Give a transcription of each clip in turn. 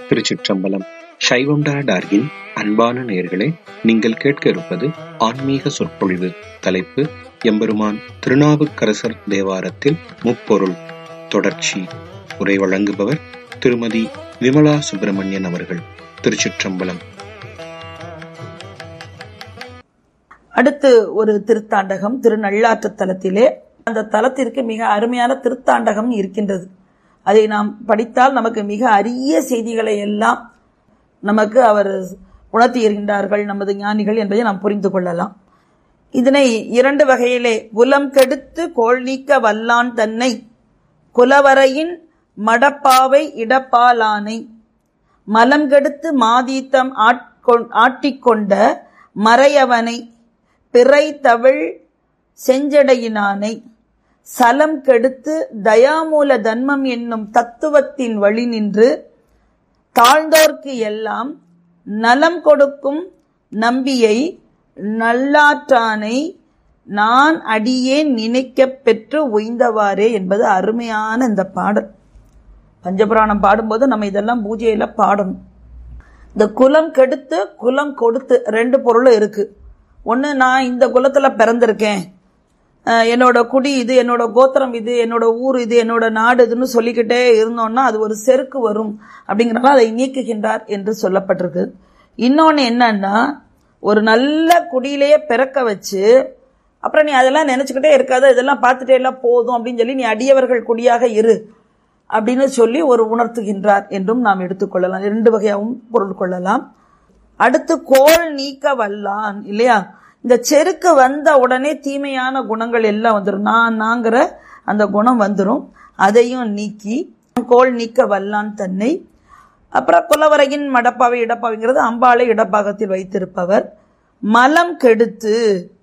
திருச்சிற்றம்பலம் சைவம்டா டார்கின் அன்பான நேயர்களே நீங்கள் கேட்க இருப்பது ஆன்மீக சொற்பொழிவு தலைப்பு எம்பெருமான் திருநாவுக்கரசர் தேவாரத்தில் முப்பொருள் தொடர்ச்சி உரை வழங்குபவர் திருமதி விமலா சுப்பிரமணியன் அவர்கள் திருச்சிற்றம்பலம் அடுத்து ஒரு திருத்தாண்டகம் திருநள்ளாற்று தலத்திலே அந்த தலத்திற்கு மிக அருமையான திருத்தாண்டகம் இருக்கின்றது அதை நாம் படித்தால் நமக்கு மிக அரிய செய்திகளை எல்லாம் நமக்கு அவர் உணர்த்தி இருக்கின்றார்கள் நமது ஞானிகள் என்பதை நாம் புரிந்து கொள்ளலாம் இதனை இரண்டு வகையிலே குலம் கெடுத்து கோள் நீக்க வல்லான் தன்னை குலவரையின் மடப்பாவை இடப்பாலானை மலம் கெடுத்து மாதீத்தம் ஆட்கொ- ஆட்டிக்கொண்ட மறையவனை பிறை தவிழ் செஞ்சடையினானை சலம் கெடுத்து தயாமூல தன்மம் என்னும் தத்துவத்தின் வழி நின்று தாழ்ந்தோர்க்கு எல்லாம் நலம் கொடுக்கும் நம்பியை நல்லாற்றானை நான் அடியேன் நினைக்கப் பெற்று உய்ந்தவாறே என்பது அருமையான இந்த பாடல் பஞ்சபுராணம் பாடும்போது நம்ம இதெல்லாம் பூஜையில பாடணும் இந்த குலம் கெடுத்து குலம் கொடுத்து ரெண்டு பொருளும் இருக்கு ஒன்று நான் இந்த குலத்துல பிறந்திருக்கேன் அஹ் என்னோட குடி இது என்னோட கோத்திரம் இது என்னோட ஊர் இது என்னோட நாடு இதுன்னு சொல்லிக்கிட்டே இருந்தோம்னா அது ஒரு செருக்கு வரும் அப்படிங்கிறனால அதை நீக்குகின்றார் என்று சொல்லப்பட்டிருக்கு இன்னொன்று என்னன்னா ஒரு நல்ல குடியிலேயே பிறக்க வச்சு அப்புறம் நீ அதெல்லாம் நினைச்சுக்கிட்டே இருக்காத இதெல்லாம் பார்த்துட்டே எல்லாம் போதும் அப்படின்னு சொல்லி நீ அடியவர்கள் குடியாக இரு அப்படின்னு சொல்லி ஒரு உணர்த்துகின்றார் என்றும் நாம் எடுத்துக்கொள்ளலாம் இரண்டு வகையாகவும் பொருள் கொள்ளலாம் அடுத்து கோள் நீக்க வல்லான் இல்லையா இந்த செருக்கு வந்த உடனே தீமையான குணங்கள் எல்லாம் வந்துடும் நான் நாங்கிற அந்த குணம் வந்துடும் அதையும் நீக்கி கோள் நீக்க வல்லான் தன்னை அப்புறம் குலவரையின் மடப்பாவை இடப்பாவைங்கிறது அம்பாளை இடப்பாகத்தில் வைத்திருப்பவர் மலம் கெடுத்து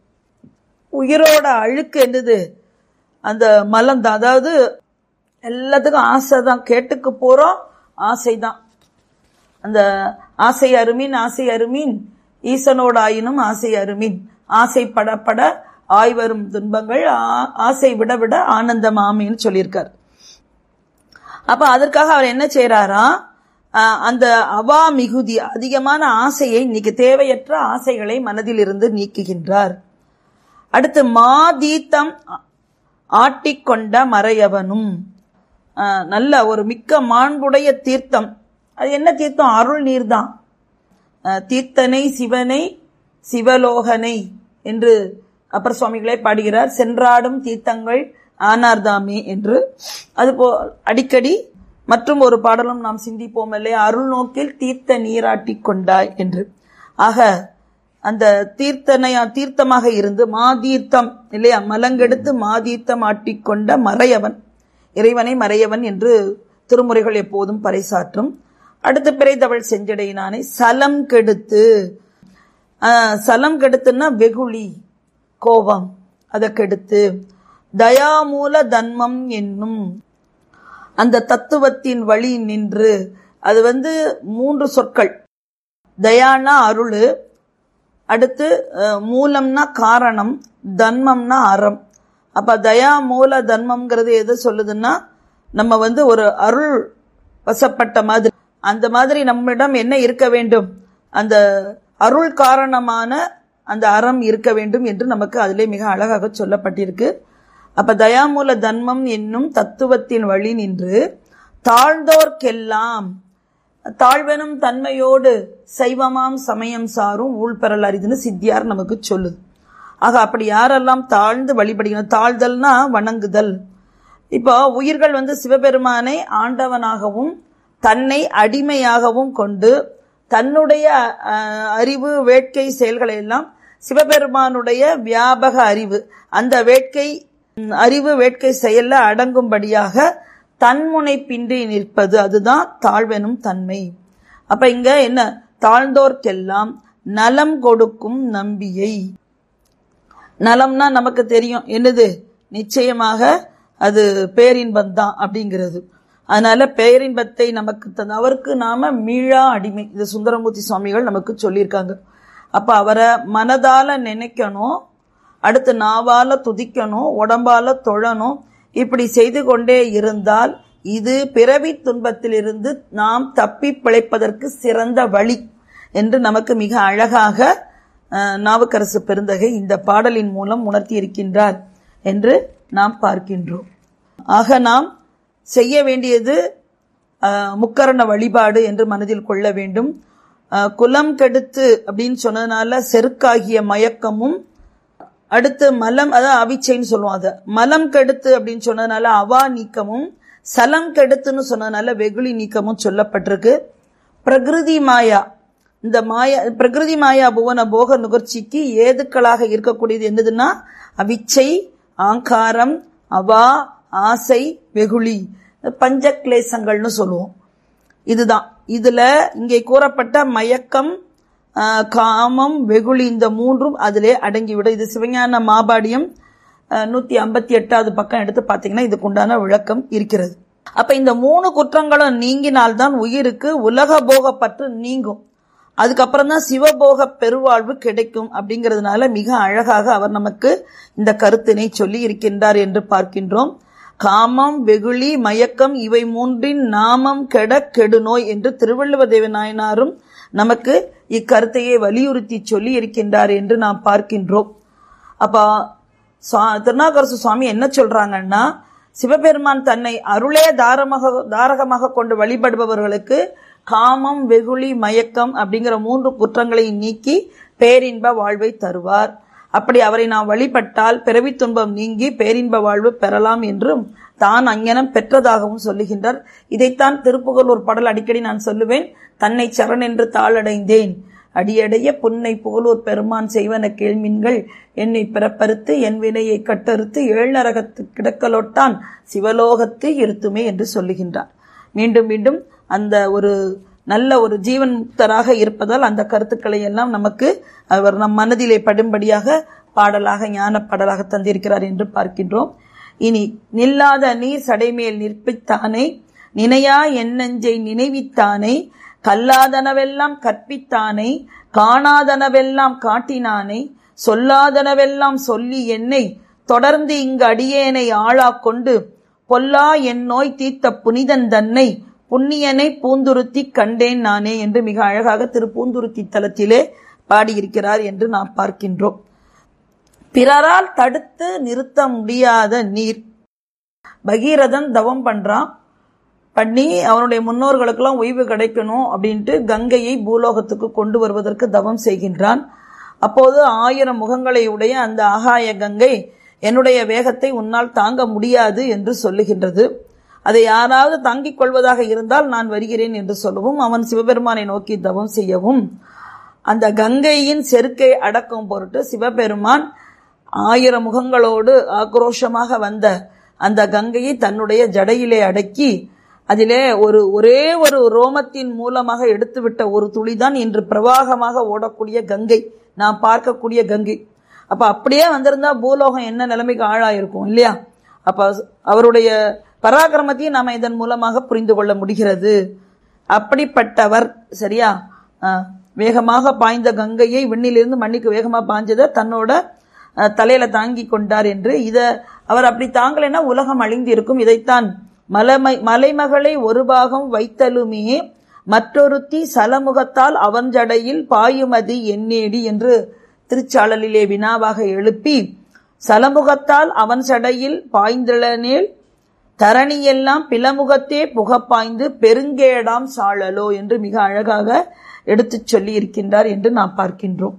உயிரோட அழுக்கு என்னது அந்த மலம் தான் அதாவது எல்லாத்துக்கும் ஆசை தான் கேட்டுக்கு போறோம் ஆசை தான் அந்த ஆசை அருமின் ஆசை அருமின் ஈசனோட ஆயினும் ஆசை அருமின் ஆசை படப்பட ஆய்வரும் துன்பங்கள் ஆ- ஆசை விட விட ஆனந்தம் ஆமைன்னு சொல்லியிருக்கார் அப்ப அதற்காக அவர் என்ன செய்யறாரா ஆஹ் அந்த அவா மிகுதி அதிகமான ஆசையை இன்னைக்கு தேவையற்ற ஆசைகளை மனதில் இருந்து நீக்குகின்றார் அடுத்து மாதீத்தம் ஆட்டிக்கொண்ட மறையவனும் ஆஹ் நல்ல ஒரு மிக்க மாண்புடைய தீர்த்தம் அது என்ன தீர்த்தம் அருள் நீர்தான் ஆஹ் தீர்த்தனை சிவனை சிவலோகனை என்று அப்பர் சுவாமிகளே பாடுகிறார் சென்றாடும் தீர்த்தங்கள் ஆனார்தாமே என்று அதுபோ அடிக்கடி மற்றும் ஒரு பாடலும் நாம் சிந்திப்போம் இல்லையா அருள் நோக்கில் தீர்த்த நீராட்டி கொண்டாய் என்று ஆக அந்த தீர்த்தனையா தீர்த்தமாக இருந்து மாதீர்த்தம் இல்லையா மலங்கெடுத்து மாதீர்த்தம் ஆட்டிக்கொண்ட மறையவன் இறைவனை மறையவன் என்று திருமுறைகள் எப்போதும் பறைசாற்றும் அடுத்து பிறைதவள் செஞ்சடையினானை சலம் கெடுத்து ஆஹ், சலம் கெடுத்துன்னா வெகுளி கோபம் அதை கெடுத்து தயாமூல தன்மம் என்னும் அந்த தத்துவத்தின் வழி நின்று அது வந்து மூன்று சொற்கள் தயானா அருள் அடுத்து அஹ், மூலம்னா காரணம் தன்மம்னா அறம் அப்ப தயா மூல தன்மம்ங்கிறது எது சொல்லுதுன்னா நம்ம வந்து ஒரு அருள் வசப்பட்ட மாதிரி அந்த மாதிரி நம்மிடம் என்ன இருக்க வேண்டும் அந்த அருள் காரணமான அந்த அறம் இருக்க வேண்டும் என்று நமக்கு அதிலே மிக அழகாக சொல்லப்பட்டிருக்கு அப்ப தயாமூல தன்மம் என்னும் தத்துவத்தின் வழி நின்று தாழ்ந்தோர்க்கெல்லாம் தாழ்வெனும் தன்மையோடு சைவமாம் சமயம் சாரும் ஊழ்பெறல் அரிதுன்னு சித்தியார் நமக்கு சொல்லுது ஆக அப்படி யாரெல்லாம் தாழ்ந்து வழிபடுகிறோம் தாழ்தல்னா வணங்குதல் இப்போ உயிர்கள் வந்து சிவபெருமானை ஆண்டவனாகவும் தன்னை அடிமையாகவும் கொண்டு தன்னுடைய அஹ், அறிவு வேட்கை செயல்களை எல்லாம் சிவபெருமானுடைய வியாபக அறிவு அந்த வேட்கை ம், அறிவு வேட்கை செயல்ல அடங்கும்படியாக தன்முனைப்பின்றி நிற்பது அதுதான் தாழ்வெனும் தன்மை அப்ப இங்க என்ன தாழ்ந்தோர்க்கெல்லாம் நலம் கொடுக்கும் நம்பியை நலம்னா நமக்கு தெரியும் என்னது நிச்சயமாக அது பேரின்பம் தான் அப்படிங்கிறது அதனால பேரின்பத்தை நமக்கு தந்த அவருக்கு நாம மீளா அடிமை இது சுந்தரமூர்த்தி சுவாமிகள் நமக்கு சொல்லியிருக்காங்க அப்ப அவரை மனதால நினைக்கணும் அடுத்து நாவால துதிக்கணும் உடம்பால தொழணும் இப்படி செய்து கொண்டே இருந்தால் இது பிறவி துன்பத்திலிருந்து நாம் தப்பி பிழைப்பதற்கு சிறந்த வழி என்று நமக்கு மிக அழகாக அஹ், நாவுக்கரசு பெருந்தகை இந்த பாடலின் மூலம் உணர்த்தி இருக்கின்றார் என்று நாம் பார்க்கின்றோம் ஆக நாம் செய்ய வேண்டியது அஹ், முக்கரண வழிபாடு என்று மனதில் கொள்ள வேண்டும் அஹ், குலம் கெடுத்து அப்படின்னு சொன்னதுனால செருக்காகிய மயக்கமும் அடுத்து மலம் அதான் அவிச்சைன்னு சொல்லுவோம் அதை மலம் கெடுத்து அப்படின்னு சொன்னதுனால அவா நீக்கமும் சலம் கெடுத்துன்னு சொன்னதுனால வெகுளி நீக்கமும் சொல்லப்பட்டிருக்கு பிரகிருதி மாயா இந்த மாயா பிரகிருதி மாயா புவன போக நுகர்ச்சிக்கு ஏதுக்களாக இருக்கக்கூடியது என்னதுன்னா அவிச்சை ஆங்காரம் அவா ஆசை வெகுளி பஞ்ச கிளேசங்கள்னு சொல்லுவோம் இதுதான் இதுல இங்கே கூறப்பட்ட மயக்கம் ஆஹ், காமம் வெகுளி இந்த மூன்றும் அதிலே அடங்கிவிடும் இது சிவஞான மாபாடியம் நூத்தி ஐம்பத்தி எட்டாவது பக்கம் எடுத்து பார்த்தீங்கன்னா இதுக்கு உண்டான விளக்கம் இருக்கிறது அப்ப இந்த மூணு குற்றங்களும் நீங்கினால்தான் உயிருக்கு உலக போக பற்று நீங்கும் அதுக்கப்புறம் தான் சிவபோக பெருவாழ்வு கிடைக்கும் அப்படிங்கிறதுனால மிக அழகாக அவர் நமக்கு இந்த கருத்தினை சொல்லி இருக்கின்றார் என்று பார்க்கின்றோம் காமம் வெகுளி மயக்கம் இவை மூன்றின் நாமம் கெட கெடுநோய் என்று திருவள்ளுவ தேவ நாயனாரும் நமக்கு இக்கருத்தையே வலியுறுத்தி சொல்லி இருக்கின்றார் என்று நாம் பார்க்கின்றோம் அப்ப சுவா- திருநாவுக்கரசு சுவாமி என்ன சொல்றாங்கன்னா சிவபெருமான் தன்னை அருளே தாரமாக தாரகமாக கொண்டு வழிபடுபவர்களுக்கு காமம் வெகுளி மயக்கம் அப்படிங்கிற மூன்று குற்றங்களை நீக்கி பேரின்ப வாழ்வை தருவார் அப்படி அவரை நாம் வழிபட்டால் பிறவித் துன்பம் நீங்கி பேரின்ப வாழ்வு பெறலாம் என்றும் தான் அங்ஙனம் பெற்றதாகவும் சொல்லுகின்றார் இதைத்தான் திருப்புகழூர் பாடல் அடிக்கடி நான் சொல்லுவேன் தன்னை சரண் என்று தாளடைந்தேன் அடியடைய புன்னை புகழூர் பெருமான் செய்வன கேள்மின்கள் என்னை பிறப்பறுத்து என் வினையை கட்டறுத்து ஏழ்நரகத்து கிடக்கலொட்டான் சிவலோகத்து இருத்துமே என்று சொல்லுகின்றார் மீண்டும் மீண்டும் அந்த ஒரு நல்ல ஒரு ஜீவன் முக்தராக இருப்பதால் அந்த கருத்துக்களை எல்லாம் நமக்கு அவர் நம் மனதிலே படும்படியாக பாடலாக ஞான பாடலாக தந்திருக்கிறார் என்று பார்க்கின்றோம் இனி நில்லாத நீர் சடைமேல் நிற்பித்தானே நினையா எண்ணஞ்சை நினைவித்தானே கல்லாதனவெல்லாம் கற்பித்தானே காணாதனவெல்லாம் காட்டினானே சொல்லாதனவெல்லாம் சொல்லி என்னை தொடர்ந்து இங்கு அடியேனை ஆளாக் கொண்டு பொல்லா என் நோய் தீர்த்த புனிதன் தன்னை புண்ணியனை பூந்துருத்தி கண்டேன் நானே என்று மிக அழகாக திரு பூந்துருத்தி தலத்திலே பாடியிருக்கிறார் என்று நாம் பார்க்கின்றோம் பிறரால் தடுத்து நிறுத்த முடியாத நீர் பகீரதன் தவம் பண்றான் பண்ணி அவனுடைய முன்னோர்களுக்கெல்லாம் ஓய்வு கிடைக்கணும் அப்படின்ட்டு கங்கையை பூலோகத்துக்கு கொண்டு வருவதற்கு தவம் செய்கின்றான் அப்போது ஆயிரம் முகங்களை உடைய அந்த ஆகாய கங்கை என்னுடைய வேகத்தை உன்னால் தாங்க முடியாது என்று சொல்லுகின்றது அதை யாராவது தாங்கிக் கொள்வதாக இருந்தால் நான் வருகிறேன் என்று சொல்லவும் அவன் சிவபெருமானை நோக்கி தவம் செய்யவும் அந்த கங்கையின் செருக்கை அடக்கும் பொருட்டு சிவபெருமான் ஆயிரம் முகங்களோடு ஆக்ரோஷமாக வந்த அந்த கங்கையை தன்னுடைய ஜடையிலே அடக்கி அதிலே ஒரு ஒரே ஒரு ரோமத்தின் மூலமாக எடுத்துவிட்ட ஒரு துளிதான் இன்று பிரவாகமாக ஓடக்கூடிய கங்கை நாம் பார்க்கக்கூடிய கங்கை அப்ப அப்படியே வந்திருந்தா பூலோகம் என்ன நிலைமைக்கு ஆளாயிருக்கும் இல்லையா அப்ப அவருடைய பராக்கிரமத்தையும் நாம இதன் மூலமாக புரிந்து கொள்ள முடிகிறது அப்படிப்பட்டவர் சரியா ஆஹ், வேகமாக பாய்ந்த கங்கையை விண்ணிலிருந்து மண்ணுக்கு வேகமா பாய்ஞ்சதை தன்னோட அஹ், தலையில தாங்கி கொண்டார் என்று இத அவர் அப்படி தாங்கலைன்னா உலகம் அழிந்து இருக்கும் இதைத்தான் மலைமை மலைமகளை ஒரு பாகம் வைத்தலுமே மற்றொருத்தி சலமுகத்தால் அவன் ஜடையில் பாயுமதி எண்ணேடி என்று திருச்சாளலிலே வினாவாக எழுப்பி சலமுகத்தால் அவன் சடையில் பாய்ந்திழனேல் தரணியெல்லாம் பிளமுகத்தே புகப்பாய்ந்து பெருங்கேடாம் சாழலோ என்று மிக அழகாக எடுத்துச் சொல்லி இருக்கின்றார் என்று நாம் பார்க்கின்றோம்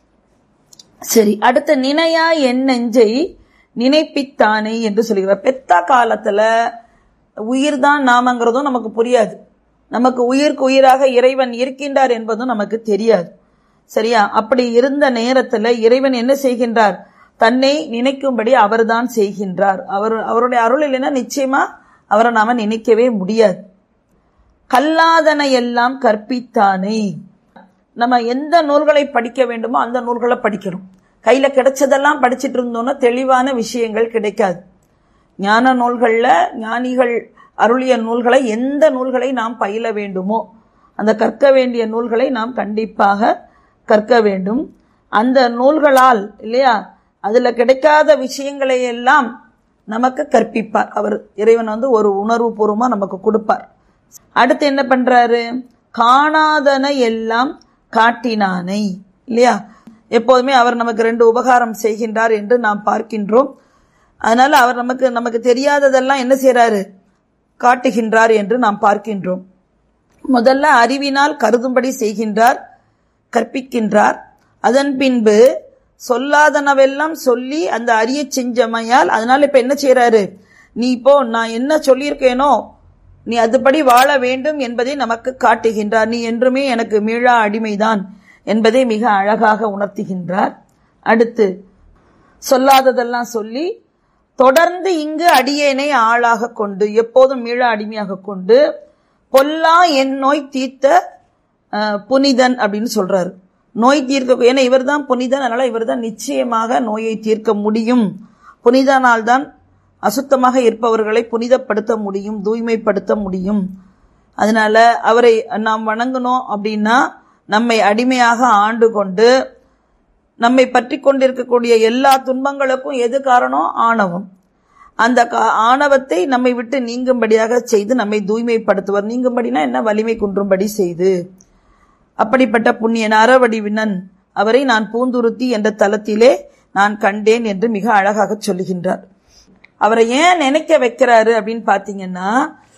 சரி அடுத்த நினையா என் நெஞ்சை நினைப்பித்தானே என்று சொல்லுகிறார் பெத்த காலத்துல உயிர் தான் நாமங்கிறதும் நமக்கு புரியாது நமக்கு உயிருக்கு உயிராக இறைவன் இருக்கின்றார் என்பதும் நமக்கு தெரியாது சரியா அப்படி இருந்த நேரத்துல இறைவன் என்ன செய்கின்றார் தன்னை நினைக்கும்படி அவர்தான் செய்கின்றார் அவர் அவருடைய அருள் இல்லைன்னா நிச்சயமா அவரை நாம நினைக்கவே முடியாது கல்லாதன எல்லாம் கற்பித்தானே நம்ம எந்த நூல்களை படிக்க வேண்டுமோ அந்த நூல்களை படிக்கணும் கையில கிடைச்சதெல்லாம் படிச்சிட்டு இருந்தோம்னா தெளிவான விஷயங்கள் கிடைக்காது ஞான நூல்கள்ல ஞானிகள் அருளிய நூல்களை எந்த நூல்களை நாம் பயில வேண்டுமோ அந்த கற்க வேண்டிய நூல்களை நாம் கண்டிப்பாக கற்க வேண்டும் அந்த நூல்களால் இல்லையா அதுல கிடைக்காத விஷயங்களை எல்லாம் நமக்கு கற்பிப்பார் அவர் இறைவன் வந்து ஒரு உணர்வு பூர்வமா நமக்கு கொடுப்பார் அடுத்து என்ன பண்றாரு காணாதன எல்லாம் காட்டினானை இல்லையா எப்போதுமே அவர் நமக்கு ரெண்டு உபகாரம் செய்கின்றார் என்று நாம் பார்க்கின்றோம் அதனால அவர் நமக்கு நமக்கு தெரியாததெல்லாம் என்ன செய்றாரு காட்டுகின்றார் என்று நாம் பார்க்கின்றோம் முதல்ல அறிவினால் கருதும்படி செய்கின்றார் கற்பிக்கின்றார் அதன் பின்பு சொல்லாதனவெல்லாம் சொல்லி அந்த அறிய செஞ்சமையால் அதனால இப்ப என்ன செய்யறாரு நீ இப்போ நான் என்ன சொல்லியிருக்கேனோ நீ அதுபடி வாழ வேண்டும் என்பதை நமக்கு காட்டுகின்றார் நீ என்றுமே எனக்கு மீளா அடிமைதான் என்பதை மிக அழகாக உணர்த்துகின்றார் அடுத்து சொல்லாததெல்லாம் சொல்லி தொடர்ந்து இங்கு அடியேனை ஆளாக கொண்டு எப்போதும் மீள அடிமையாக கொண்டு பொல்லா என் நோய் தீர்த்த அஹ், புனிதன் அப்படின்னு சொல்றாரு நோய் தீர்க்க ஏன்னா இவர் தான் புனிதன் அதனால இவர் தான் நிச்சயமாக நோயை தீர்க்க முடியும் புனிதனால் தான் அசுத்தமாக இருப்பவர்களை புனிதப்படுத்த முடியும் தூய்மைப்படுத்த முடியும் அதனால அவரை நாம் வணங்கணும் அப்படின்னா நம்மை அடிமையாக ஆண்டு கொண்டு நம்மை பற்றி கொண்டிருக்கக்கூடிய எல்லா துன்பங்களுக்கும் எது காரணம் ஆணவம் அந்த கா- ஆணவத்தை நம்மை விட்டு நீங்கும்படியாக செய்து நம்மை தூய்மைப்படுத்துவர் நீங்கும்படினா என்ன வலிமை குன்றும்படி செய்து அப்படிப்பட்ட புண்ணியன் அறவடிவினன் அவரை நான் பூந்துருத்தி என்ற தலத்திலே நான் கண்டேன் என்று மிக அழகாக சொல்லுகின்றார் அவரை ஏன் நினைக்க வைக்கிறாரு அப்படின்னு பாத்தீங்கன்னா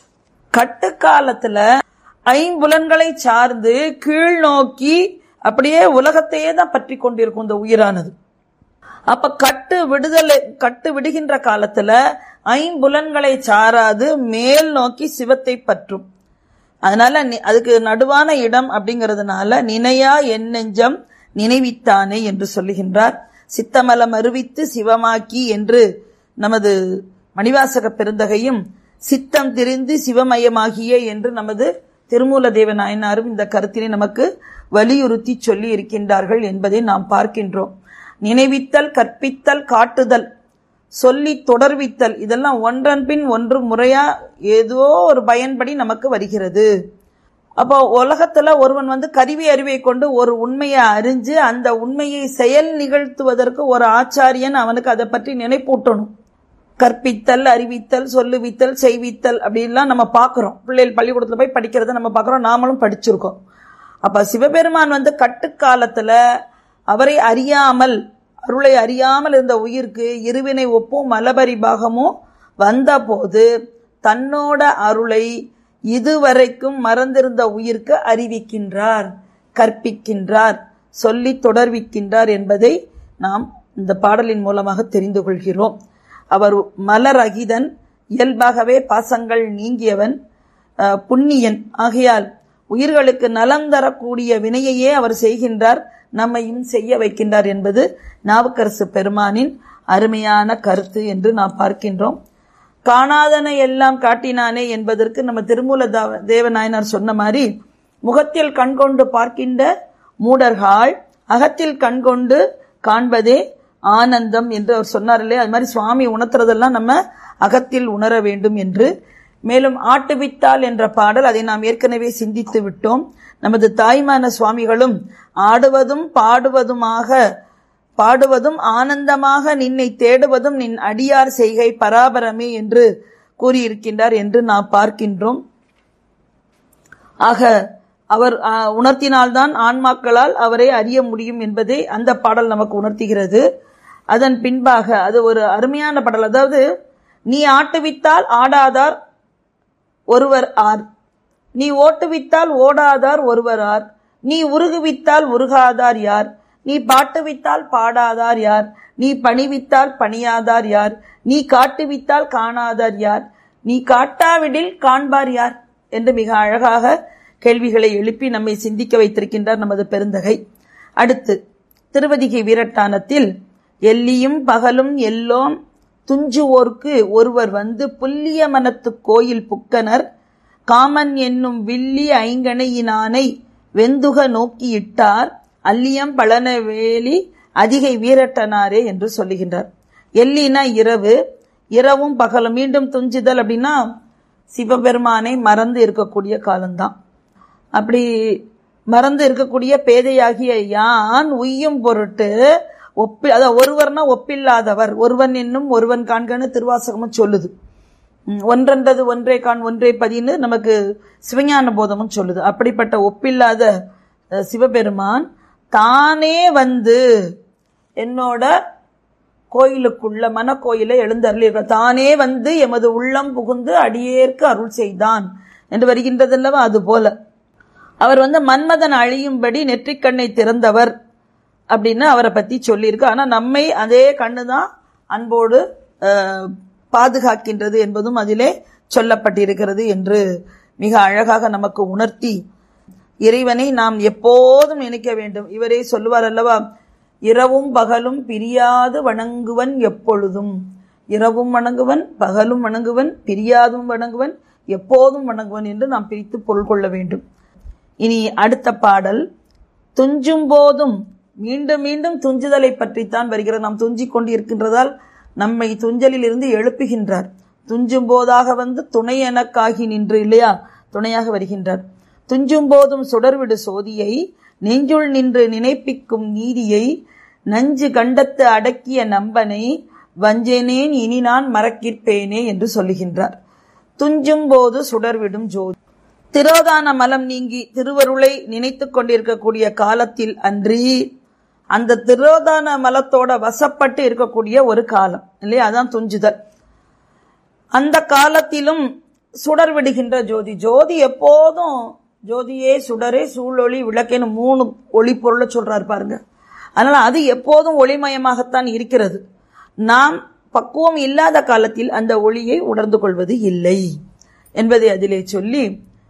கட்டுக்காலத்துல ஐம்புலன்களை சார்ந்து கீழ் நோக்கி அப்படியே உலகத்தையே தான் பற்றி கொண்டிருக்கும் இந்த உயிரானது அப்ப கட்டு விடுதலை கட்டு விடுகின்ற காலத்துல ஐம்புலன்களை சாராது மேல் நோக்கி சிவத்தை பற்றும் அதனால நி- அதுக்கு நடுவான இடம் அப்படிங்கிறதுனால நினையா என் நெஞ்சம் நினைவித்தானே என்று சொல்லுகின்றார் சித்தமலம் அறிவித்து சிவமாக்கி என்று நமது மணிவாசக பெருந்தகையும் சித்தம் திரிந்து சிவமயமாகிய என்று நமது திருமூல தேவ நாயனாரும் இந்த கருத்தினை நமக்கு வலியுறுத்தி சொல்லி இருக்கின்றார்கள் என்பதை நாம் பார்க்கின்றோம் நினைவித்தல் கற்பித்தல் காட்டுதல் சொல்லி தொடர்வித்தல் இதெல்லாம் ஒன்றன் பின் ஒன்று முறையா ஏதோ ஒரு பயன்படி நமக்கு வருகிறது அப்போ உலகத்துல ஒருவன் வந்து கருவி அறிவை கொண்டு ஒரு உண்மையை அறிஞ்சு அந்த உண்மையை செயல் நிகழ்த்துவதற்கு ஒரு ஆச்சாரியன் அவனுக்கு அதை பற்றி நினைப்பூட்டணும் கற்பித்தல் அறிவித்தல் சொல்லுவித்தல் செய்வித்தல் அப்படின்லாம் நம்ம பார்க்கிறோம் பிள்ளைகள் பள்ளிக்கூடத்துல போய் படிக்கிறத நம்ம பார்க்கிறோம் நாமளும் படிச்சிருக்கோம் அப்ப சிவபெருமான் வந்து கட்டுக்காலத்துல அவரை அறியாமல் அருளை அறியாமல் இருந்த உயிருக்கு இருவினை ஒப்பும் மலபரி பாகமும் வந்தபோது தன்னோட அருளை இதுவரைக்கும் மறந்திருந்த உயிருக்கு அறிவிக்கின்றார் கற்பிக்கின்றார் சொல்லி தொடர்விக்கின்றார் என்பதை நாம் இந்த பாடலின் மூலமாக தெரிந்து கொள்கிறோம் அவர் மலர் அகிதன் இயல்பாகவே பாசங்கள் நீங்கியவன் அஹ், புண்ணியன் ஆகையால் உயிர்களுக்கு நலம் தரக்கூடிய வினையையே அவர் செய்கின்றார் நம்மையும் செய்ய வைக்கின்றார் என்பது நாவுக்கரசு பெருமானின் அருமையான கருத்து என்று நாம் பார்க்கின்றோம் காணாதன எல்லாம் காட்டினானே என்பதற்கு நம்ம திருமூல தாவ- தேவநாயனார் சொன்ன மாதிரி முகத்தில் கண்கொண்டு பார்க்கின்ற மூடர்கள் அகத்தில் கண்கொண்டு காண்பதே ஆனந்தம் என்று அவர் சொன்னார் இல்லையா அது மாதிரி சுவாமி உணர்த்துறதெல்லாம் நம்ம அகத்தில் உணர வேண்டும் என்று மேலும் ஆட்டுவித்தால் என்ற பாடல் அதை நாம் ஏற்கனவே சிந்தித்து விட்டோம் நமது தாய்மான சுவாமிகளும் ஆடுவதும் பாடுவதுமாக பாடுவதும் ஆனந்தமாக நின்னை தேடுவதும் நின் அடியார் செய்கை பராபரமே என்று கூறியிருக்கின்றார் என்று நாம் பார்க்கின்றோம் ஆக அவர் ஆ, உணர்த்தினால்தான் ஆன்மாக்களால் அவரை அறிய முடியும் என்பதை அந்த பாடல் நமக்கு உணர்த்துகிறது அதன் பின்பாக அது ஒரு அருமையான பாடல் அதாவது நீ ஆட்டுவித்தால் ஆடாதார் ஒருவர் ஆர் நீ ஓட்டுவித்தால் ஓடாதார் ஒருவர் ஆர் நீ உருகுவித்தால் உருகாதார் யார் நீ பாட்டுவித்தால் பாடாதார் யார் நீ பணிவித்தால் பணியாதார் யார் நீ காட்டுவித்தால் காணாதார் யார் நீ காட்டாவிடில் காண்பார் யார் என்று மிக அழகாக கேள்விகளை எழுப்பி நம்மை சிந்திக்க வைத்திருக்கின்றார் நமது பெருந்தகை அடுத்து திருவதிகை வீரட்டானத்தில் எல்லியும் பகலும் எல்லோம் துஞ்சுவோர்க்கு ஒருவர் வந்து புல்லிய மனத்து கோயில் புக்கனர் காமன் என்னும் வில்லி ஐங்கணையினானை வெந்துக நோக்கியிட்டார் அல்லியம் பழனவேலி அதிகை வீரட்டனாரே என்று சொல்லுகின்றார் எல்லினா இரவு இரவும் பகலும் மீண்டும் துஞ்சுதல் அப்படின்னா சிவபெருமானை மறந்து இருக்கக்கூடிய காலம்தான் அப்படி மறந்து இருக்கக்கூடிய பேதையாகிய யான் உய்யும் பொருட்டு ஒப்பி அதாவது ஒருவர்னா ஒப்பில்லாதவர் ஒருவன் என்னும் ஒருவன் காண்கன்னு திருவாசகமும் சொல்லுது ம், ஒன்றென்றது ஒன்றே காண் ஒன்றே பதின்னு நமக்கு சிவஞான போதமும் சொல்லுது அப்படிப்பட்ட ஒப்பில்லாத அஹ், சிவபெருமான் தானே வந்து என்னோட கோயிலுக்குள்ள மனக்கோயிலை எழுந்தருளியிருக்க தானே வந்து எமது உள்ளம் புகுந்து அடியேற்கு அருள் செய்தான் என்று வருகின்றதல்லவா அது போல அவர் வந்து மன்மதன் அழியும்படி நெற்றிக்கண்ணை திறந்தவர் அப்படின்னு அவரை பத்தி சொல்லியிருக்கு ஆனா நம்மை அதே கண்ணு தான் அன்போடு அஹ், பாதுகாக்கின்றது என்பதும் அதிலே சொல்லப்பட்டிருக்கிறது என்று மிக அழகாக நமக்கு உணர்த்தி இறைவனை நாம் எப்போதும் நினைக்க வேண்டும் இவரே சொல்லுவார் அல்லவா இரவும் பகலும் பிரியாது வணங்குவன் எப்பொழுதும் இரவும் வணங்குவன் பகலும் வணங்குவன் பிரியாதும் வணங்குவன் எப்போதும் வணங்குவன் என்று நாம் பிரித்து பொருள் கொள்ள வேண்டும் இனி அடுத்த பாடல் துஞ்சும் போதும் மீண்டும் மீண்டும் துஞ்சுதலை பற்றித்தான் வருகிறது நாம் துஞ்சிக் கொண்டிருக்கின்றதால் நம்மை துஞ்சலில் இருந்து எழுப்புகின்றார் துஞ்சும் போதாக வந்து துணை எனக்காகி நின்று இல்லையா துணையாக வருகின்றார் துஞ்சும் போதும் சுடர்விடு சோதியை நெஞ்சுள் நின்று நினைப்பிக்கும் நீதியை நஞ்சு கண்டத்து அடக்கிய நம்பனை வஞ்சேனேன் இனி நான் மறக்கிற்பேனே என்று சொல்லுகின்றார் துஞ்சும் போது சுடர்விடும் ஜோதி திரோதான மலம் நீங்கி திருவருளை நினைத்துக் கொண்டிருக்கக்கூடிய காலத்தில் அன்றி அந்த திரோதான மலத்தோட வசப்பட்டு இருக்கக்கூடிய ஒரு காலம் இல்லையா அதான் துஞ்சுதல் அந்த காலத்திலும் சுடர் விடுகின்ற ஜோதி ஜோதி எப்போதும் ஜோதியே சுடரே சூழொளி விளக்கேன்னு மூணு ஒளி பொருளை சொல்றாரு பாருங்க அதனால அது எப்போதும் ஒளிமயமாகத்தான் இருக்கிறது நாம் பக்குவம் இல்லாத காலத்தில் அந்த ஒளியை உணர்ந்து கொள்வது இல்லை என்பதை அதிலே சொல்லி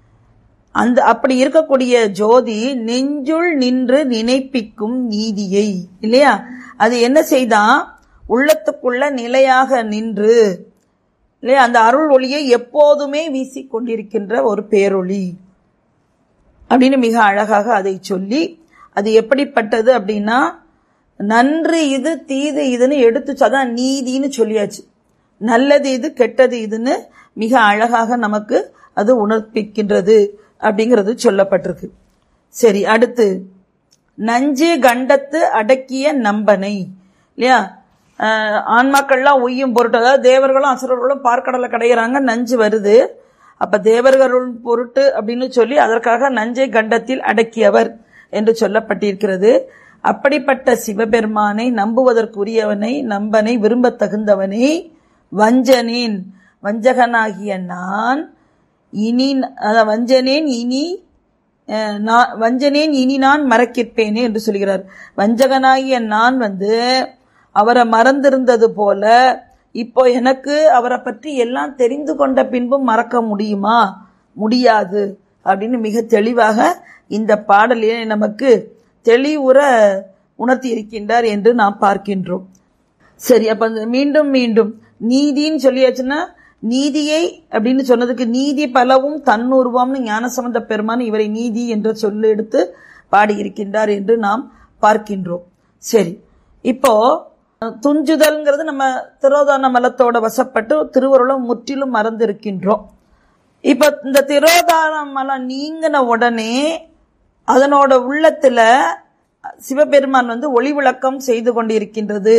அந்த அப்படி இருக்கக்கூடிய ஜோதி நெஞ்சுள் நின்று நினைப்பிக்கும் நீதியை இல்லையா அது என்ன செய்தான் உள்ளத்துக்குள்ள நிலையாக நின்று இல்லையா அந்த அருள் ஒளியை எப்போதுமே வீசிக் கொண்டிருக்கின்ற ஒரு பேரொளி அப்படின்னு மிக அழகாக அதை சொல்லி அது எப்படிப்பட்டது அப்படின்னா நன்று இது தீது இதுன்னு எடுத்து அதான் நீதின்னு சொல்லியாச்சு நல்லது இது கெட்டது இதுன்னு மிக அழகாக நமக்கு அது உணர்ப்பிக்கின்றது அப்படிங்கிறது சொல்லப்பட்டிருக்கு சரி அடுத்து நஞ்சு கண்டத்து அடக்கிய நம்பனை இல்லையா ஆஹ் ஆன்மாக்கள்லாம் உய்யும் பொருட்டு அதாவது தேவர்களும் அசுரர்களும் பார்க்கடலை கடையிறாங்க நஞ்சு வருது அப்ப தேவர்களும் பொருட்டு அப்படின்னு சொல்லி அதற்காக நஞ்சை கண்டத்தில் அடக்கியவர் என்று சொல்லப்பட்டிருக்கிறது அப்படிப்பட்ட சிவபெருமானை நம்புவதற்குரியவனை நம்பனை விரும்பத் தகுந்தவனை வஞ்சனேன் வஞ்சகனாகிய நான் இனி அத வஞ்சனேன் இனி அஹ், நான் வஞ்சனேன் இனி நான் மறக்கிற்பேனே என்று சொல்கிறார் வஞ்சகனாகிய நான் வந்து அவரை மறந்திருந்தது போல இப்போ எனக்கு அவரை பற்றி எல்லாம் தெரிந்து கொண்ட பின்பும் மறக்க முடியுமா முடியாது அப்படின்னு மிக தெளிவாக இந்த பாடலிலே நமக்கு தெளிவுற உணர்த்தி இருக்கின்றார் என்று நாம் பார்க்கின்றோம் சரி அப்ப அந்த மீண்டும் மீண்டும் நீதின்னு சொல்லியாச்சுன்னா நீதியை அப்படின்னு சொன்னதுக்கு நீதி பலவும் தன்னுருவம்னு ஞானசம்பந்த பெருமான் இவரை நீதி என்ற சொல்லு எடுத்து பாடியிருக்கின்றார் என்று நாம் பார்க்கின்றோம் சரி இப்போ துஞ்சுதல்ங்கிறது நம்ம திரோதான மலத்தோட வசப்பட்டு திருவருளம் முற்றிலும் மறந்திருக்கின்றோம் இப்ப இந்த திரோதான மலம் நீங்கின உடனே அதனோட உள்ளத்துல சிவபெருமான் வந்து ஒளி விளக்கம் செய்து கொண்டிருக்கின்றது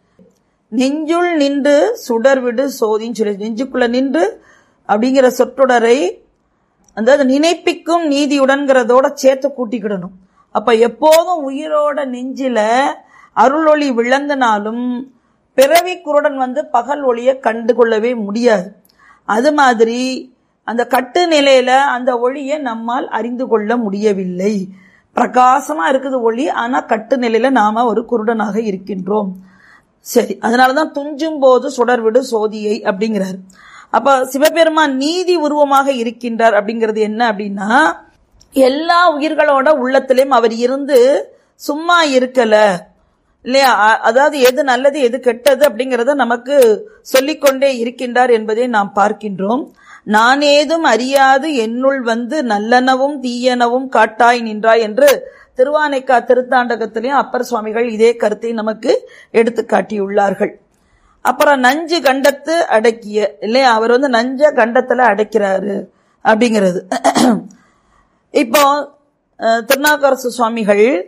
நெஞ்சுள் நின்று சுடர்விடு சோதின்னு சொல்லி நெஞ்சுக்குள்ள நின்று அப்படிங்கிற சொற்றொடரை அதாவது நினைப்பிக்கும் நீதியுடன்கிறதோட சேர்த்து கூட்டிக்கிடணும் அப்ப எப்போதும் உயிரோட நெஞ்சில அருளொளி விளங்கினாலும் பிறவி குருடன் வந்து பகல் ஒளியை கண்டு கொள்ளவே முடியாது அது மாதிரி அந்த கட்டு நிலையில அந்த ஒளியை நம்மால் அறிந்து கொள்ள முடியவில்லை பிரகாசமா இருக்குது ஒளி ஆனா கட்டு நிலையில நாம ஒரு குருடனாக இருக்கின்றோம் சரி அதனாலதான் துஞ்சும் போது சுடர்விடு சோதியை அப்படிங்கிறார் அப்ப சிவபெருமான் நீதி உருவமாக இருக்கின்றார் அப்படிங்கிறது என்ன அப்படின்னா எல்லா உயிர்களோட உள்ளத்திலையும் அவர் இருந்து சும்மா இருக்கல இல்லையா அ- அதாவது எது நல்லது எது கெட்டது அப்படிங்கறத நமக்கு சொல்லிக்கொண்டே இருக்கின்றார் என்பதை நாம் பார்க்கின்றோம் நான் ஏதும் அறியாது என்னுள் வந்து நல்லனவும் தீயனவும் காட்டாய் நின்றாய் என்று திருவானைக்கா திருத்தாண்டகத்திலையும் அப்பர் சுவாமிகள் இதே கருத்தை நமக்கு எடுத்து காட்டியுள்ளார்கள் அப்புறம் நஞ்சு கண்டத்து அடக்கிய இல்லையா அவர் வந்து நஞ்ச கண்டத்துல அடைக்கிறாரு அப்படிங்கிறது இப்போ அஹ், திருநாவுக்கரசு சுவாமிகள்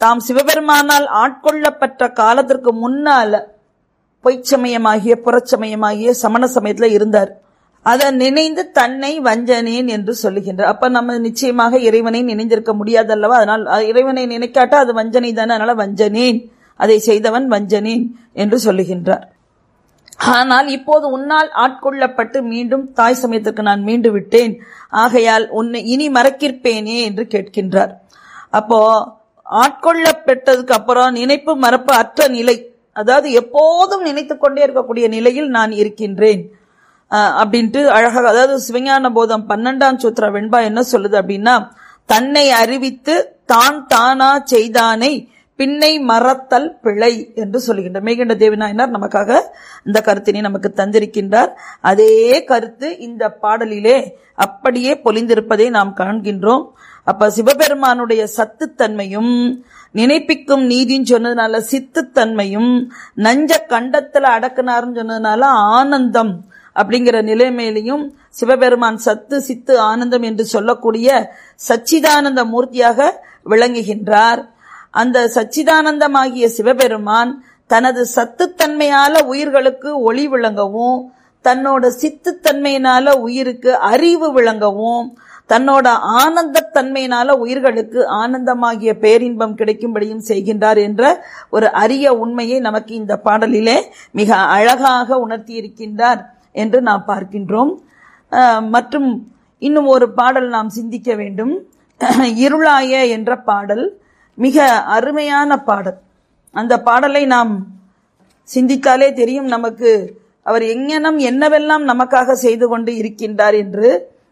தாம் சிவபெருமானால் ஆட்கொள்ளப்பட்ட காலத்திற்கு முன்னால பொய்ச்சமயமாகிய புறச்சமயமாகிய சமண சமயத்துல இருந்தார் அதை நினைந்து தன்னை வஞ்சனேன் என்று சொல்லுகின்றார் அப்ப நம்ம நிச்சயமாக இறைவனை நினைந்திருக்க முடியாதல்லவா அதனால் அஹ், இறைவனை நினைக்காட்டா அது வஞ்சனை தானே அதனால வஞ்சனேன் அதை செய்தவன் வஞ்சனேன் என்று சொல்லுகின்றார் ஆனால் இப்போது உன்னால் ஆட்கொள்ளப்பட்டு மீண்டும் தாய் சமயத்திற்கு நான் மீண்டு விட்டேன் ஆகையால் உன்னை இனி மறக்கிற்பேனே என்று கேட்கின்றார் அப்போ ஆட்கொள்ளப்பட்டதுக்கு அப்புறம் நினைப்பு மறப்பு அற்ற நிலை அதாவது எப்போதும் நினைத்துக் கொண்டே இருக்கக்கூடிய நிலையில் நான் இருக்கின்றேன் அஹ், அப்படின்ட்டு அழகாக அதாவது சிவஞான போதம் பன்னெண்டாம் சூத்திர வெண்பா என்ன சொல்லுது அப்படின்னா தன்னை அறிவித்து தான் தானா செய்தானை பின்னை மறத்தல் பிழை என்று சொல்லுகின்ற மேகண்ட தேவிநாயனார் நமக்காக இந்த கருத்தினை நமக்கு தந்திருக்கின்றார் அதே கருத்து இந்த பாடலிலே அப்படியே பொலிந்திருப்பதை நாம் காண்கின்றோம் அப்ப சிவபெருமானுடைய சத்துத்தன்மையும் நினைப்பிக்கும் நீதின்னு சொன்னதுனால சித்துத்தன்மையும் நஞ்ச கண்டத்துல அடக்குனாருன்னு சொன்னதுனால ஆனந்தம் அப்படிங்கிற நிலைமையிலையும் சிவபெருமான் சத்து சித்து ஆனந்தம் என்று சொல்லக்கூடிய சச்சிதானந்த மூர்த்தியாக விளங்குகின்றார் அந்த சச்சிதானந்தமாகிய சிவபெருமான் தனது சத்துத்தன்மையால உயிர்களுக்கு ஒளி விளங்கவும் தன்னோட சித்துத்தன்மையினால உயிருக்கு அறிவு விளங்கவும் தன்னோட ஆனந்தத்தன்மையினால உயிர்களுக்கு ஆனந்தமாகிய பேரின்பம் கிடைக்கும்படியும் செய்கின்றார் என்ற ஒரு அரிய உண்மையை நமக்கு இந்த பாடலிலே மிக அழகாக உணர்த்தி இருக்கின்றார் என்று நாம் பார்க்கின்றோம் அஹ், மற்றும் இன்னும் ஒரு பாடல் நாம் சிந்திக்க வேண்டும் இருளாய என்ற பாடல் மிக அருமையான பாடல் அந்த பாடலை நாம் சிந்தித்தாலே தெரியும் நமக்கு அவர் எங்கனம் என்னவெல்லாம் நமக்காக செய்து கொண்டு இருக்கின்றார் என்று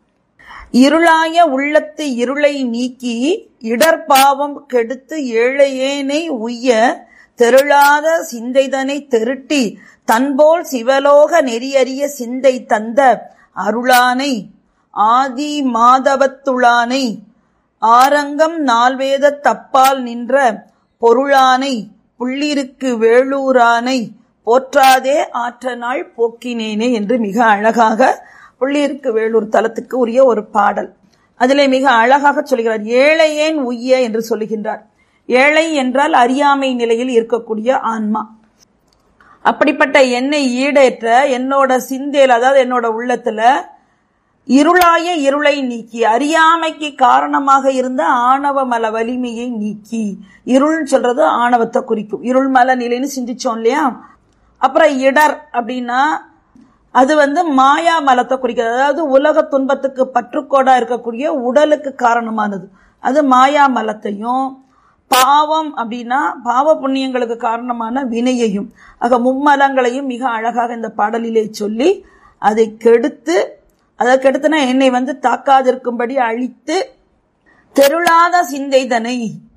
இருளாய உள்ளத்து இருளை நீக்கி இடர்பாவம் கெடுத்து ஏழையேனை உய்ய தெருளாத சிந்தைதனை தெருட்டி தன்போல் சிவலோக நெறியறிய சிந்தை தந்த அருளானை ஆதி மாதவத்துளானை ஆரங்கம் நால்வேத தப்பால் நின்ற பொருளானை புள்ளிருக்கு வேளூரானை போற்றாதே ஆற்ற நாள் போக்கினேனே என்று மிக அழகாக புள்ளிருக்கு வேளூர் தலத்துக்கு உரிய ஒரு பாடல் அதிலே மிக அழகாக சொல்கிறார் ஏழையேன் உய்ய என்று சொல்லுகின்றார் ஏழை என்றால் அறியாமை நிலையில் இருக்கக்கூடிய ஆன்மா அப்படிப்பட்ட என்னை ஈடேற்ற என்னோட சிந்தேல் அதாவது என்னோட உள்ளத்துல இருளாய இருளை நீக்கி அறியாமைக்கு காரணமாக இருந்த ஆணவ மல வலிமையை நீக்கி இருள்னு சொல்றது ஆணவத்தை குறிக்கும் இருள் மல நிலைன்னு சிந்திச்சோம் இல்லையா அப்புறம் இடர் அப்படின்னா அது வந்து மாயா மலத்தை குறிக்கிறது அதாவது உலக துன்பத்துக்கு பற்றுக்கோடா இருக்கக்கூடிய உடலுக்கு காரணமானது அது மாயா மலத்தையும் பாவம் அப்படின்னா பாவ புண்ணியங்களுக்கு காரணமான வினையையும் ஆக மும்மலங்களையும் மிக அழகாக இந்த பாடலிலே சொல்லி அதை கெடுத்து அதை கெடுத்துனா என்னை வந்து தாக்காதிருக்கும்படி அழித்து தெருளாத சிந்தைதனை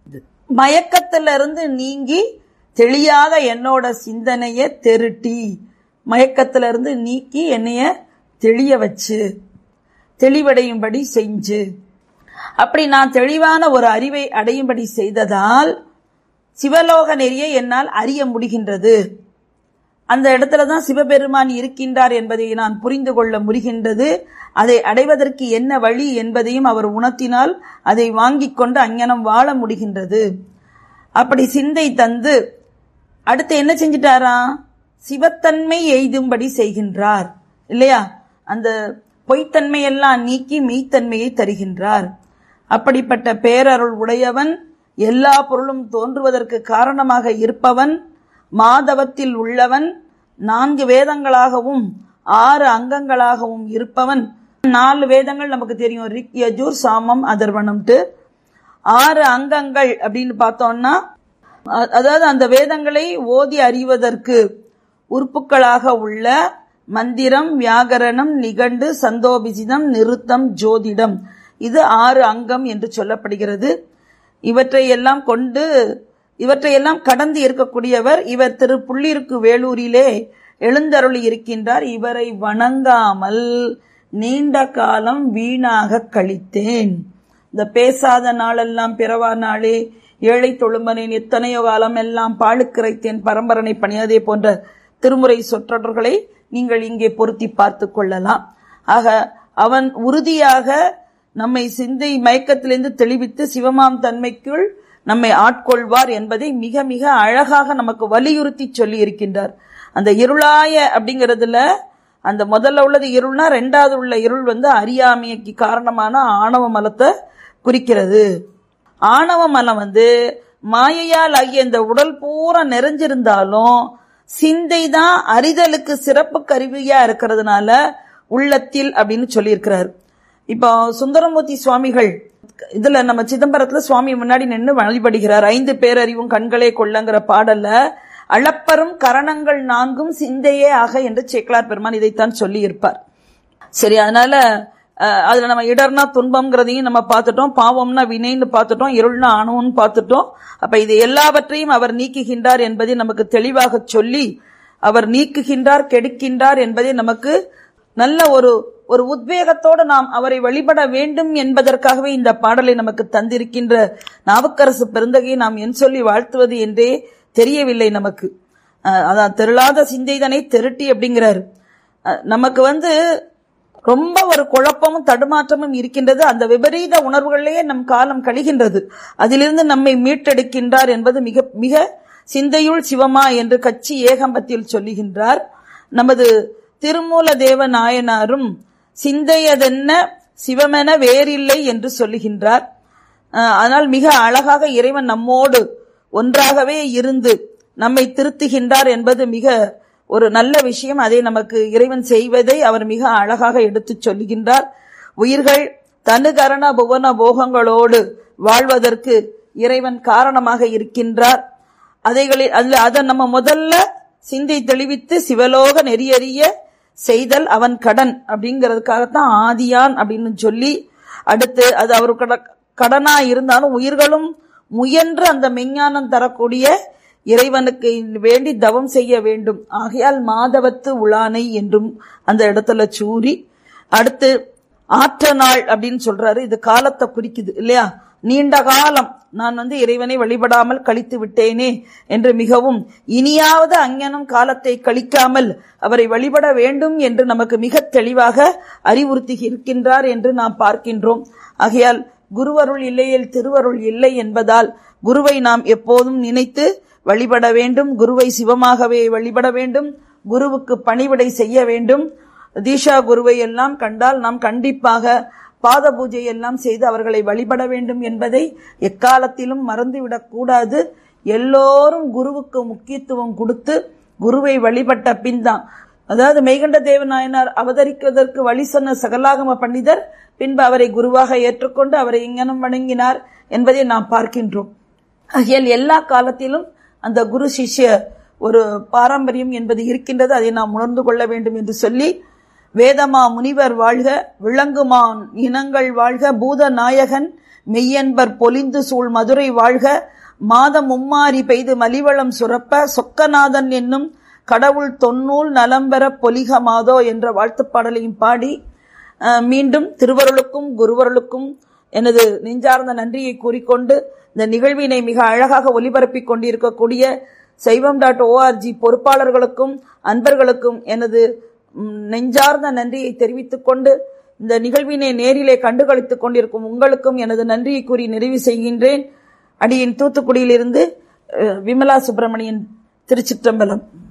மயக்கத்திலிருந்து நீங்கி தெளியாத என்னோட சிந்தனைய தெருட்டி மயக்கத்திலிருந்து நீக்கி என்னைய தெளிய வச்சு தெளிவடையும்படி செஞ்சு அப்படி நான் தெளிவான ஒரு அறிவை அடையும்படி செய்ததால் சிவலோக நெறியை என்னால் அறிய முடிகின்றது அந்த இடத்துல தான் சிவபெருமான் இருக்கின்றார் என்பதை நான் புரிந்து கொள்ள முடிகின்றது அதை அடைவதற்கு என்ன வழி என்பதையும் அவர் உணர்த்தினால் அதை வாங்கிக் கொண்டு அங்ஙனம் வாழ முடிகின்றது அப்படி சிந்தை தந்து அடுத்து என்ன செஞ்சிட்டாரா சிவத்தன்மை எய்தும்படி செய்கின்றார் இல்லையா அந்த பொய்த்தன்மையெல்லாம் நீக்கி மெய்த்தன்மையை தருகின்றார் அப்படிப்பட்ட பேரருள் உடையவன் எல்லா பொருளும் தோன்றுவதற்கு காரணமாக இருப்பவன் மாதவத்தில் உள்ளவன் நான்கு வேதங்களாகவும் ஆறு அங்கங்களாகவும் இருப்பவன் நாலு வேதங்கள் நமக்கு தெரியும் ரிக் யஜூர் சாமம் அதர்வனம்ட்டு ஆறு அங்கங்கள் அப்படின்னு பார்த்தோம்னா அ- அதாவது அந்த வேதங்களை ஓதி அறிவதற்கு உறுப்புகளாக உள்ள மந்திரம் வியாகரணம் நிகண்டு சந்தோபிசிதம் நிருத்தம் ஜோதிடம் இது ஆறு அங்கம் என்று சொல்லப்படுகிறது இவற்றை எல்லாம் கொண்டு இவற்றையெல்லாம் கடந்து இருக்கக்கூடியவர் இவர் திரு புள்ளிருக்கு வேலூரிலே எழுந்தருளி இருக்கின்றார் இவரை வணங்காமல் நீண்ட காலம் வீணாக கழித்தேன் இந்த பேசாத நாளெல்லாம் பிறவா நாளே ஏழை தொழும்பனேன் எத்தனையோ காலம் எல்லாம் பாழுக்கிரைத்தேன் பரம்பரனை பணியாதே போன்ற திருமுறை சொற்றொடர்களை நீங்கள் இங்கே பொருத்தி பார்த்து கொள்ளலாம் ஆக அவன் உறுதியாக நம்மை சிந்தை மயக்கத்திலிருந்து தெளிவித்து சிவமாம் தன்மைக்குள் நம்மை ஆட்கொள்வார் என்பதை மிக மிக அழகாக நமக்கு வலியுறுத்தி சொல்லி இருக்கின்றார் அந்த இருளாய அப்படிங்கிறதுல அந்த முதல்ல உள்ளது இருள்னா ரெண்டாவது உள்ள இருள் வந்து அறியாமைக்கு காரணமான ஆணவ மலத்தை குறிக்கிறது ஆணவ மலம் வந்து மாயையால் ஆகிய இந்த உடல் பூரா நிறைஞ்சிருந்தாலும் சிந்தை தான் அறிதலுக்கு சிறப்பு கருவியா இருக்கிறதுனால உள்ளத்தில் அப்படின்னு சொல்லியிருக்கிறார் இப்போ சுந்தரமூர்த்தி சுவாமிகள் இதுல நம்ம சிதம்பரத்துல சுவாமி முன்னாடி நின்று வழிபடுகிறார் ஐந்து பேரறிவும் கண்களே கொள்ளங்கிற பாடல்ல அளப்பரும் கரணங்கள் நான்கும் சிந்தையே ஆக என்று சேக்கலார் பெருமான் இதைத்தான் சொல்லி இருப்பார் சரி அதனால அஹ், அதுல நம்ம இடர்னா துன்பம்ங்கிறதையும் நம்ம பார்த்துட்டோம் பாவம்னா வினைன்னு பார்த்துட்டோம் இருள்னா ஆணவம்னு பார்த்துட்டோம் அப்ப இது எல்லாவற்றையும் அவர் நீக்குகின்றார் என்பதை நமக்கு தெளிவாக சொல்லி அவர் நீக்குகின்றார் கெடுக்கின்றார் என்பதை நமக்கு நல்ல ஒரு ஒரு உத்வேகத்தோடு நாம் அவரை வழிபட வேண்டும் என்பதற்காகவே இந்த பாடலை நமக்கு தந்திருக்கின்ற நாவுக்கரசு பெருந்தகையை நாம் என் சொல்லி வாழ்த்துவது என்றே தெரியவில்லை நமக்கு அஹ், அதான் தெருளாத சிந்தைதனை திரட்டி அப்படிங்கிறாரு அஹ், நமக்கு வந்து ரொம்ப ஒரு குழப்பமும் தடுமாற்றமும் இருக்கின்றது அந்த விபரீத உணர்வுகளிலேயே நம் காலம் கழிகின்றது அதிலிருந்து நம்மை மீட்டெடுக்கின்றார் என்பது மிக மிக சிந்தையுள் சிவமா என்று கட்சி ஏகம்பத்தில் சொல்லுகின்றார் நமது திருமூல தேவ நாயனாரும் சிந்தையதென்ன சிவமென வேறில்லை என்று சொல்லுகின்றார் அஹ், ஆனால் மிக அழகாக இறைவன் நம்மோடு ஒன்றாகவே இருந்து நம்மை திருத்துகின்றார் என்பது மிக ஒரு நல்ல விஷயம் அதை நமக்கு இறைவன் செய்வதை அவர் மிக அழகாக எடுத்துச் சொல்லுகின்றார் உயிர்கள் தனுகரண புவன போகங்களோடு வாழ்வதற்கு இறைவன் காரணமாக இருக்கின்றார் அதைகளில் அதுல அதை நம்ம முதல்ல சிந்தை தெளிவித்து சிவலோக நெறியறிய செய்தல் அவன் கடன் அப்படிங்கிறதுக்காகத்தான் ஆதியான் அப்படின்னு சொல்லி அடுத்து அது அவர் கட- கடனா இருந்தாலும் உயிர்களும் முயன்று அந்த மெஞ்ஞானம் தரக்கூடிய இறைவனுக்கு வேண்டி தவம் செய்ய வேண்டும் ஆகையால் மாதவத்து உளானை என்றும் அந்த இடத்துல சூரி அடுத்து ஆற்ற நாள் அப்படின்னு சொல்றாரு இது காலத்தை குறிக்குது இல்லையா நீண்ட காலம் நான் வந்து இறைவனை வழிபடாமல் கழித்து விட்டேனே என்று மிகவும் இனியாவது அங்ஙனம் காலத்தை கழிக்காமல் அவரை வழிபட வேண்டும் என்று நமக்கு மிக தெளிவாக அறிவுறுத்தி இருக்கின்றார் என்று நாம் பார்க்கின்றோம் ஆகையால் குருவருள் இல்லையில் திருவருள் இல்லை என்பதால் குருவை நாம் எப்போதும் நினைத்து வழிபட வேண்டும் குருவை சிவமாகவே வழிபட வேண்டும் குருவுக்கு பணிவிடை செய்ய வேண்டும் தீஷா குருவை எல்லாம் கண்டால் நாம் கண்டிப்பாக பாத பூஜை எல்லாம் செய்து அவர்களை வழிபட வேண்டும் என்பதை எக்காலத்திலும் மறந்துவிடக் கூடாது எல்லோரும் குருவுக்கு முக்கியத்துவம் கொடுத்து குருவை வழிபட்ட பின் தான் அதாவது மெய்கண்ட தேவநாயனார் அவதரிப்பதற்கு வழி சொன்ன சகலாகம பண்டிதர் பின்பு அவரை குருவாக ஏற்றுக்கொண்டு அவரை இங்கனம் வணங்கினார் என்பதை நாம் பார்க்கின்றோம் ஆகையால் எல்லா காலத்திலும் அந்த குரு சிஷ்ய ஒரு பாரம்பரியம் என்பது இருக்கின்றது அதை நாம் உணர்ந்து கொள்ள வேண்டும் என்று சொல்லி வேதமா முனிவர் வாழ்க விளங்குமான் இனங்கள் வாழ்க பூத நாயகன் மெய்யன்பர் பொலிந்து சூழ் மதுரை வாழ்க மாதம் மும்மாரி பெய்து மலிவளம் சுரப்ப சொக்கநாதன் என்னும் கடவுள் தொன்னூல் நலம்பெற பொலிக மாதோ என்ற வாழ்த்துப் பாடலையும் பாடி அஹ், மீண்டும் திருவருளுக்கும் குருவருளுக்கும் எனது நெஞ்சார்ந்த நன்றியை கூறிக்கொண்டு இந்த நிகழ்வினை மிக அழகாக ஒலிபரப்பிக் கொண்டிருக்கக்கூடிய சைவம் டாட் ஓஆர்ஜி பொறுப்பாளர்களுக்கும் அன்பர்களுக்கும் எனது ம், நெஞ்சார்ந்த நன்றியை தெரிவித்துக் கொண்டு இந்த நிகழ்வினை நேரிலே கண்டுகளித்துக் கொண்டிருக்கும் உங்களுக்கும் எனது நன்றியை கூறி நிறைவு செய்கின்றேன் அடியின் தூத்துக்குடியிலிருந்து அஹ், விமலா சுப்பிரமணியன் திருச்சிற்றம்பலம்